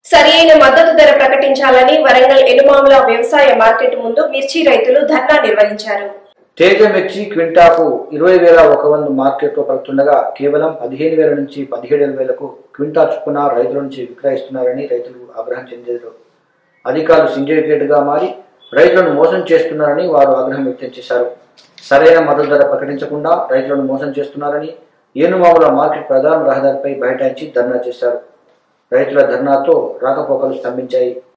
సరి అయిన మద్దతు ధర ప్రకటించాలని వరంగల్ ఎనుమాముల వ్యవసాయ మార్కెట్ ముందు మిర్చి రైతులు ధర్నా నిర్వహించారు తేజ మిర్చి క్వింటాకు ఇరవై వేల ఒక వంద మార్కెట్లో పడుతుండగా కేవలం పదిహేను వేల నుంచి పదిహేడు వేలకు క్వింటా చొప్పున రైతుల నుంచి విక్రయిస్తున్నారని రైతులు ఆగ్రహం చెందారు అధికారులు సిండికేట్గా మారి రైతులను మోసం చేస్తున్నారని వారు ఆగ్రహం వ్యక్తం చేశారు సరైన మద్దతు ధర ప్రకటించకుండా రైతులను మోసం చేస్తున్నారని ఏనుమాముల మార్కెట్ ప్రధాన రహదారిపై బైఠాయించి ధర్నా చేశారు రైతుల ధర్నాతో రాకపోకలు స్తంభించాయి